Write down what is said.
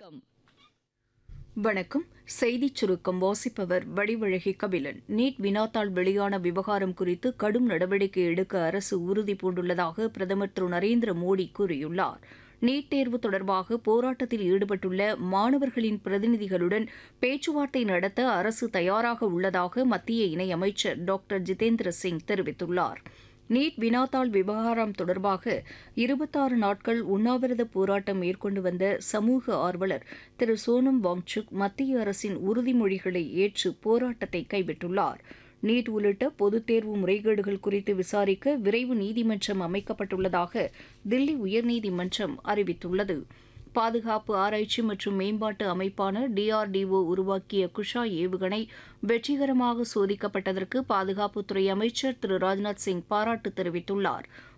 வணக்கம் வணக்கம் செய்திச் சுருக்கம் வாசிப்பவர் வடிவழகி கபிலன் நீட் வினாத்தாள் வெளியான விவகாரம் குறித்து கடும் நடவடிக்கை எடுக்க அரசு உறுதி பூண்டுள்ளதாக பிரதமர் திரு நரேந்திர மோடி கூறியுள்ளார் நீட் தேர்வு தொடர்பாக போராட்டத்தில் ஈடுபட்டுள்ள மாணவர்களின் பிரதிநிதிகளுடன் பேச்சுவார்த்தை நடத்த அரசு தயாராக உள்ளதாக மத்திய இணையமைச்சர் டாக்டர் ஜிதேந்திர சிங் தெரிவித்துள்ளார் நீட் வினாத்தாள் விவகாரம் தொடர்பாக இருபத்தாறு நாட்கள் உண்ணாவிரத போராட்டம் மேற்கொண்டு வந்த சமூக ஆர்வலர் திரு சோனம் வாங்சுக் மத்திய அரசின் உறுதிமொழிகளை ஏற்று போராட்டத்தை கைவிட்டுள்ளார் நீட் உள்ளிட்ட பொதுத் தேர்வு முறைகேடுகள் குறித்து விசாரிக்க விரைவு நீதிமன்றம் அமைக்கப்பட்டுள்ளதாக தில்லி உயர்நீதிமன்றம் அறிவித்துள்ளது பாதுகாப்பு ஆராய்ச்சி மற்றும் மேம்பாட்டு அமைப்பான டிஆர்டிஓ உருவாக்கிய குஷா ஏவுகணை வெற்றிகரமாக சோதிக்கப்பட்டதற்கு பாதுகாப்புத்துறை அமைச்சர் திரு ராஜ்நாத் சிங் பாராட்டு தெரிவித்துள்ளார்